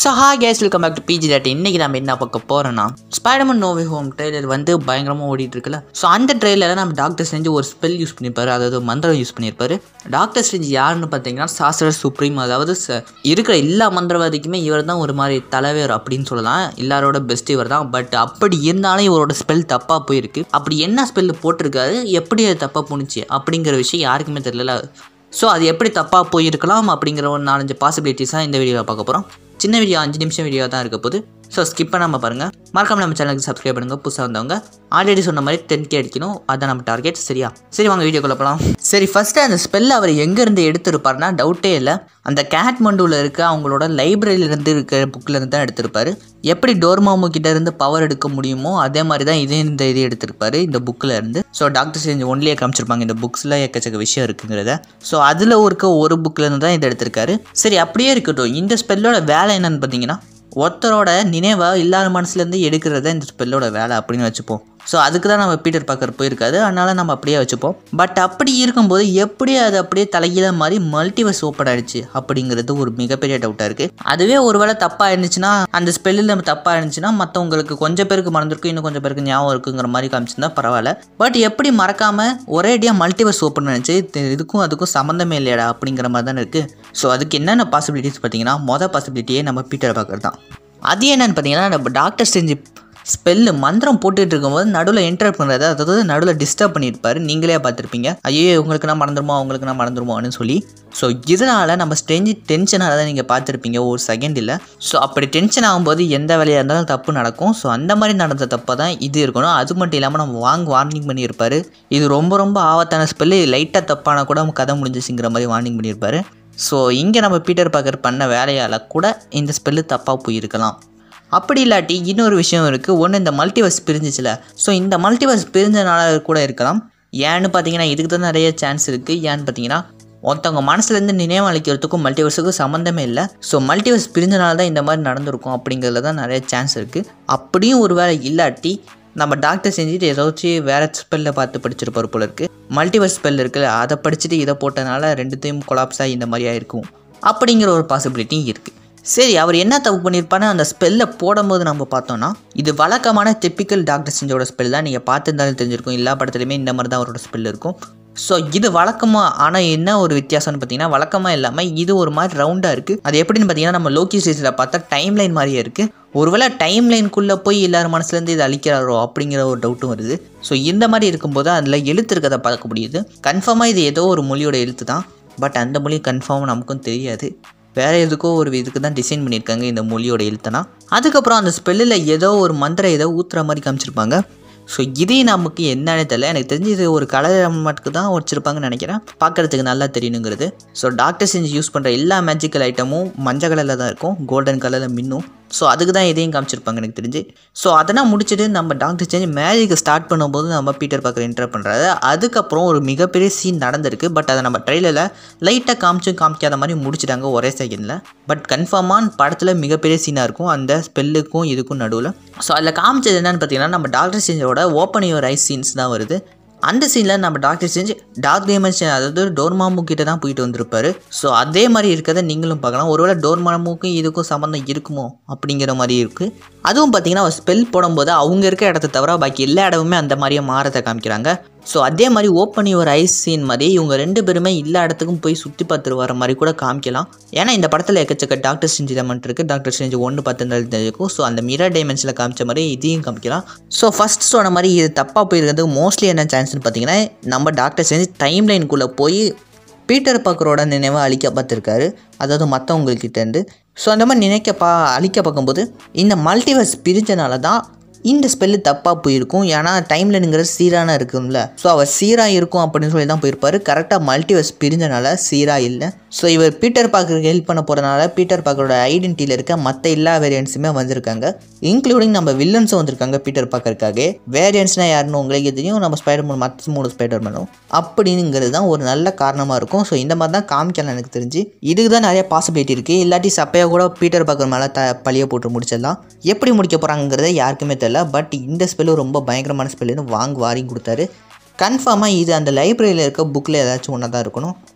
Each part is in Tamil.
hi guys welcome back to PG date இன்றைக்கி நம்ம என்ன பார்க்க போகிறோன்னா ஸ்பைடர்மன் நோவே ஹோம் ட்ரெய்லர் வந்து பயங்கரமாக ஓடிட்டு இருக்குல்ல ஸோ அந்த ட்ரெய்லரில் நம்ம டாக்டர் செஞ்சு ஒரு ஸ்பெல் யூஸ் பண்ணியிருப்பாரு அதாவது மந்திரம் யூஸ் பண்ணியிருப்பாரு டாக்டர் செஞ்சு யாருன்னு பார்த்தீங்கன்னா சாஸ்திர சுப்ரீம் அதாவது ச- இருக்கிற எல்லா மந்திரவாதிக்குமே இவர் தான் ஒரு மாதிரி தலைவர் அப்படின்னு சொல்லலாம் எல்லாரோட பெஸ்ட் இவர் தான் பட் அப்படி இருந்தாலும் இவரோட ஸ்பெல் தப்பாக போயிருக்கு அப்படி என்ன ஸ்பெல் போட்டிருக்காரு எப்படி அது தப்பாக போணுச்சு அப்படிங்கிற விஷயம் யாருக்குமே தெரியல ஸோ அது எப்படி தப்பாக போயிருக்கலாம் அப்படிங்கிற ஒரு நாலஞ்சு பாசிபிலிட்டிஸாக இந்த வீடியோவில் பார்க்க போகிறோம் சின்ன வீடியோ அஞ்சு நிமிஷம் வீடியோ தான் இருக்க போகுது ஸோ ஸ்கிப் பண்ணாமல் பாருங்கள் மறக்காம நம்ம சேனலுக்கு சப்ஸ்கிரைப் பண்ணுங்க புதுசாக வந்தவங்க ஆல்ரெடி சொன்ன மாதிரி டென் கே அடிக்கணும் அதான் நம்ம டார்கெட் சரியா சரி வாங்க வீடியோக்குள்ள போகலாம் சரி ஃபஸ்ட்டு அந்த ஸ்பெல் அவர் எங்கேருந்து எடுத்திருப்பாருன்னா டவுட்டே இல்லை அந்த கேட்மண்டூவில் இருக்க அவங்களோட லைப்ரரியிலேருந்து இருக்க புக்கிலேருந்து தான் எடுத்திருப்பாரு எப்படி டோர்மாமு கிட்ட இருந்து பவர் எடுக்க முடியுமோ அதே மாதிரி தான் இதே இந்த இது எடுத்திருப்பாரு இந்த புக்கில் இருந்து ஸோ டாக்டர் செஞ்சு ஒன்லியே காமிச்சிருப்பாங்க இந்த புக்ஸில் எக்கச்சக்க விஷயம் இருக்குங்கிறத ஸோ அதில் இருக்க ஒரு புக்கில் இருந்து தான் இதை எடுத்திருக்காரு சரி அப்படியே இருக்கட்டும் இந்த ஸ்பெல்லோட வேலை என்னன்னு பார்த்தீங்கன்னா ஒருத்தரோட நினைவை இல்லாத மனசுலேருந்து எடுக்கிறது தான் இந்த ஸ்பெல்லோட வேலை அப்படின்னு வச்சுப்போம் ஸோ அதுக்கு தான் நம்ம பீட்டர் பார்க்கர் போயிருக்காது அதனால நம்ம அப்படியே வச்சுப்போம் பட் அப்படி இருக்கும்போது எப்படி அது அப்படியே தலைகீழ மாதிரி மல்டிவர்ஸ் ஓப்பன் ஆயிடுச்சு அப்படிங்கிறது ஒரு மிகப்பெரிய டவுட்டாக இருக்குது அதுவே ஒருவேளை தப்பாக இருந்துச்சுன்னா அந்த ஸ்பெல்லில் நம்ம தப்பாக இருந்துச்சுன்னா மற்றவங்களுக்கு கொஞ்சம் பேருக்கு மறந்துருக்கும் இன்னும் கொஞ்சம் பேருக்கு ஞாபகம் இருக்குங்கிற மாதிரி காமிச்சிருந்தா பரவாயில்ல பட் எப்படி மறக்காமல் ஒரேடியாக மல்டிவர்ஸ் ஓப்பன் ஆனிச்சு இதுக்கும் அதுக்கும் சம்மந்தமே இல்லையாடா அப்படிங்கிற மாதிரி தானே இருக்குது ஸோ அதுக்கு என்னென்ன பாசிபிலிட்டிஸ் பார்த்தீங்கன்னா மொதல் பாசிபிலிட்டியே நம்ம பீட்டர் பார்க்கறது தான் அது என்னன்னு பார்த்தீங்கன்னா நம்ம டாக்டர் செஞ்சு ஸ்பெல்லு மந்திரம் போட்டுட்டு இருக்கும்போது நடுவில் என்டர் பண்ணுறது அதாவது நடுவில் டிஸ்டர்ப் பண்ணியிருப்பாரு நீங்களே பார்த்துருப்பீங்க ஐயோ உங்களுக்கு நான் மறந்துருமோ அவங்களுக்கு நான் மறந்துருமோன்னு சொல்லி ஸோ இதனால் நம்ம ஸ்டெஞ்சு டென்ஷனாக தான் நீங்கள் பார்த்துருப்பீங்க ஒரு செகண்ட் இல்லை ஸோ அப்படி டென்ஷன் ஆகும்போது எந்த வேலையாக இருந்தாலும் தப்பு நடக்கும் ஸோ அந்த மாதிரி நடந்த தப்பை தான் இது இருக்கணும் அது மட்டும் இல்லாமல் நம்ம வாங்க வார்னிங் பண்ணியிருப்பாரு இது ரொம்ப ரொம்ப ஆபத்தான ஸ்பெல்லு லைட்டாக தப்பான கூட கதை முடிஞ்சிச்சுங்கிற மாதிரி வார்னிங் பண்ணியிருப்பாரு ஸோ இங்கே நம்ம பீட்டர் பாக்கர் பண்ண வேலையால் கூட இந்த ஸ்பெல்லு தப்பாக போயிருக்கலாம் அப்படி இல்லாட்டி இன்னொரு விஷயம் இருக்குது ஒன்று இந்த மல்டிவர்ஸ் பிரிஞ்சிச்சுல ஸோ இந்த மல்டிவர்ஸ் பிரிஞ்சனால கூட இருக்கலாம் ஏன்னு பார்த்தீங்கன்னா இதுக்கு தான் நிறைய சான்ஸ் இருக்குது ஏன்னு பார்த்தீங்கன்னா ஒருத்தவங்க மனசுலேருந்து நினைவு அளிக்கிறதுக்கும் மல்டிவர்ஸுக்கும் சம்மந்தமே இல்லை ஸோ மல்டிவர்ஸ் பிரிஞ்சனால தான் இந்த மாதிரி நடந்திருக்கும் அப்படிங்கிறதுல தான் நிறைய சான்ஸ் இருக்குது அப்படியும் ஒரு வேளை இல்லாட்டி நம்ம டாக்டர் செஞ்சுட்டு ஏதாச்சும் வேறு ஸ்பெல்லில் பார்த்து படிச்சிருப்பார் போல இருக்குது மல்டிவர்ஸ் ஸ்பெல் இருக்குல்ல அதை படிச்சுட்டு இதை போட்டனால ரெண்டுத்தையும் கொலாப்ஸ் ஆகி இந்த மாதிரி ஆயிருக்கும் அப்படிங்கிற ஒரு பாசிபிலிட்டியும் இருக்குது சரி அவர் என்ன தப்பு பண்ணியிருப்பாருன்னு அந்த ஸ்பெல்லை போடும்போது நம்ம பார்த்தோம்னா இது வழக்கமான டிப்பிக்கல் டாக்டர் செஞ்சோட ஸ்பெல் தான் நீங்கள் பார்த்துருந்தாலும் தெரிஞ்சிருக்கும் எல்லா படத்துலையுமே இந்த மாதிரி தான் அவரோட ஸ்பெல் இருக்கும் ஸோ இது வழக்கமாக ஆனால் என்ன ஒரு வித்தியாசம்னு பார்த்தீங்கன்னா வழக்கமாக இல்லாமல் இது ஒரு மாதிரி ரவுண்டாக இருக்குது அது எப்படின்னு பார்த்தீங்கன்னா நம்ம லோக்கி சீஸில் பார்த்தா டைம் லைன் மாதிரியே இருக்குது ஒருவேளை டைம் லைனுக்குள்ளே போய் எல்லார் மனசுலேருந்து இது அழிக்கிறாரோ அப்படிங்கிற ஒரு டவுட்டும் வருது ஸோ இந்த மாதிரி இருக்கும்போது அதில் எழுத்து இருக்கிறத பார்க்க முடியுது கன்ஃபார்மாக இது ஏதோ ஒரு மொழியோட எழுத்து தான் பட் அந்த மொழி கன்ஃபார்ம் நமக்கும் தெரியாது வேறு எதுக்கோ ஒரு இதுக்கு தான் டிசைன் பண்ணியிருக்காங்க இந்த மொழியோட எழுத்தனா அதுக்கப்புறம் அந்த ஸ்பெல்லில் ஏதோ ஒரு மந்திரம் ஏதோ ஊத்துற மாதிரி காமிச்சிருப்பாங்க ஸோ இதே நமக்கு என்னன்னு தெரியல எனக்கு தெரிஞ்சு இது ஒரு கலர் மட்டுக்கு தான் வச்சுருப்பாங்கன்னு நினைக்கிறேன் பார்க்குறதுக்கு நல்லா தெரியணுங்கிறது ஸோ டாக்டர் செஞ்சு யூஸ் பண்ணுற எல்லா மேஜிக்கல் ஐட்டமும் மஞ்சள் கலரில் தான் இருக்கும் கோல்டன் கலரில் மின்னும் ஸோ அதுக்கு தான் இதையும் காமிச்சிருப்பாங்க எனக்கு தெரிஞ்சு ஸோ அதெல்லாம் முடிச்சுட்டு நம்ம டாக்டர் சேஞ்ச் மேஜிக்கை ஸ்டார்ட் பண்ணும்போது நம்ம பீட்டர் பார்க்கர் என்டர் பண்ணுறாரு அதுக்கப்புறம் ஒரு மிகப்பெரிய சீன் நடந்திருக்கு பட் அதை நம்ம ட்ரெயிலரில் லைட்டாக காமிச்சும் காமிக்காத மாதிரி முடிச்சிட்டாங்க ஒரே செகண்டில் பட் கன்ஃபார்மாக படத்தில் மிகப்பெரிய சீனாக இருக்கும் அந்த ஸ்பெல்லுக்கும் இதுக்கும் நடுவில் ஸோ அதில் காமிச்சது என்னன்னு பார்த்தீங்கன்னா நம்ம டாக்டர் சேஞ்சோட ஓப்பன் யுவர் ஐஸ் சீன்ஸ் தான் வருது அந்த சீனில் நம்ம டாக்டர் செஞ்சு டார்க் டைமென்ஷன் அதாவது டோர்மாமு கிட்ட தான் போயிட்டு வந்திருப்பாரு ஸோ அதே மாதிரி இருக்கிறத நீங்களும் பார்க்கலாம் ஒருவேளை டோர்மாமுக்கும் இதுக்கும் சம்மந்தம் இருக்குமோ அப்படிங்கிற மாதிரி இருக்குது அதுவும் பார்த்தீங்கன்னா ஒரு ஸ்பெல் போடும்போது அவங்க இருக்க இடத்த தவிர பாக்கி எல்லா இடமுமே அந்த மாதிரியே மாறதை காமிக்கிறாங்க ஸோ அதே மாதிரி ஓப்பன் யுவர் ஐஸ் சீன் மாதிரி இவங்க ரெண்டு பேருமே எல்லா இடத்துக்கும் போய் சுற்றி பார்த்துட்டு வர மாதிரி கூட காமிக்கலாம் ஏன்னா இந்த படத்தில் எக்கச்சக்க டாக்டர் செஞ்சு எலமெண்ட் இருக்குது டாக்டர் செஞ்சு ஒன்று பத்து தெரிஞ்சிருக்கும் ஸோ அந்த மிரர் டைமென்ஷனில் காமிச்ச மாதிரி இதையும் காமிக்கலாம் ஸோ ஃபஸ்ட் சொன்ன மாதிரி இது தப்பாக போயிருக்கிறதுக்கு மோஸ்ட்லி என்ன சான்ஸ்னு பார்த்தீங்கன்னா நம்ம டாக்டர் செஞ்சு டைம் லைனுக்குள்ளே போய் பீட்டர் பாக்கரோட நினைவை அழிக்க பார்த்துருக்காரு அதாவது மற்றவங்கக்கிட்டேருந்து ஸோ அந்த மாதிரி நினைக்க பா அழிக்க பார்க்கும்போது இந்த மல்டிவர்ஸ் பிரிஞ்சனால தான் இந்த ஸ்பெல்லு தப்பாக போயிருக்கும் ஏன்னா டைம் லைனுங்கிறது சீரான இருக்கும்ல ஸோ அவர் சீராக இருக்கும் அப்படின்னு சொல்லி தான் போயிருப்பாரு கரெக்டாக மல்டிவர்ஸ் பிரிஞ்சனால சீராக இல்லை ஸோ இவர் பீட்டர் பாக்கருக்கு ஹெல்ப் பண்ண போகிறனால பீட்டர் பாக்கரோட ஐடென்டிட்டியில் இருக்க மற்ற எல்லா வேரியன்ஸுமே வந்திருக்காங்க இன்க்ளூடிங் நம்ம வில்லன்ஸும் வந்திருக்காங்க பீட்டர் பாக்கருக்காக வேரியன்ஸ்னால் யாருன்னு உங்களுக்கு தெரியும் நம்ம ஸ்பைடர் மேன் மற்ற மூணு ஸ்பைடர் மேனும் அப்படிங்கிறது தான் ஒரு நல்ல காரணமாக இருக்கும் ஸோ இந்த மாதிரி தான் காமிக்கலாம் எனக்கு தெரிஞ்சு இதுக்கு தான் நிறைய பாசிபிலிட்டி இருக்குது இல்லாட்டி சப்பையாக கூட பீட்டர் பாக்கர் மேலே த பழிய போட்டு முடிச்சிடலாம் எப்படி முடிக்க போகிறாங்கிறத யாருக்குமே தெரியல பட் இந்த ஸ்பெல்லு ரொம்ப பயங்கரமான ஸ்பெல்லுன்னு வாங்க வாரிங் கொடுத்தாரு கன்ஃபார்மாக இது அந்த லைப்ரரியில் இருக்க புக்கில் ஏதாச்சும் ஒன்றா தான் இருக்கணும்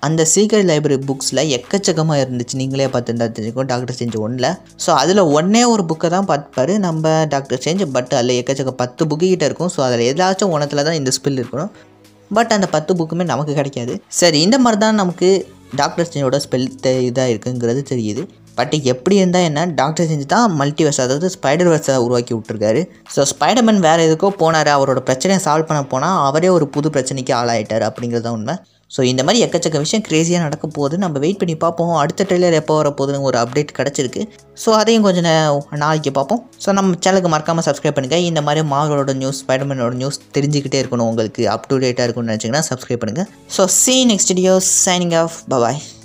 அந்த சீக்ரெட் லைப்ரரி புக்ஸில் எக்கச்சக்கமாக இருந்துச்சு நீங்களே பார்த்துருந்தா தெரிஞ்சுக்கோ டாக்டர் செஞ்சு ஒன்றில் ஸோ அதில் ஒன்றே ஒரு புக்கை தான் பார்த்துப்பாரு நம்ம டாக்டர் செஞ்சு பட் அதில் எக்கச்சக்க பத்து புக்கு கிட்ட இருக்கும் ஸோ அதில் ஏதாச்சும் ஒன்றத்தில் தான் இந்த ஸ்பெல் இருக்கணும் பட் அந்த பத்து புக்குமே நமக்கு கிடைக்காது சரி இந்த மாதிரி தான் நமக்கு டாக்டர் ஸ்ட்ரேஞ்சோட ஸ்பெல் இதாக இருக்குங்கிறது தெரியுது பட் எப்படி இருந்தால் என்ன டாக்டர் செஞ்சு தான் மல்டிவர்ஸ் அதாவது ஸ்பைடர் வர்ஸை உருவாக்கி விட்டுருக்காரு ஸோ ஸ்பைடர்மேன் வேறு எதுக்கோ போனார் அவரோட பிரச்சனையை சால்வ் பண்ண போனால் அவரே ஒரு புது பிரச்சனைக்கு ஆளாயிட்டார் அப்படிங்கிறது தான் உண்மை ஸோ இந்த மாதிரி எக்கச்சக்க விஷயம் க்ரேஸியாக நடக்க போகுது நம்ம வெயிட் பண்ணி பார்ப்போம் அடுத்த ட்ரெய்லர் எப்போ வர போகுதுன்னு ஒரு அப்டேட் கிடச்சிருக்கு ஸோ அதையும் கொஞ்சம் நே- நாளைக்கு பார்ப்போம் ஸோ நம்ம சேனலுக்கு மறக்காமல் சப்ஸ்கிரைப் பண்ணுங்கள் இந்த மாதிரி மார்வலோட நியூஸ் ஸ்பைடர்மேனோட நியூஸ் தெரிஞ்சுக்கிட்டே இருக்கணும் உங்களுக்கு அப் டு டேட்டாக இருக்கணும்னு நினச்சிங்கன்னா சப்ஸ்கிரைப் பண்ணுங்கள் so see next video signing off bye bye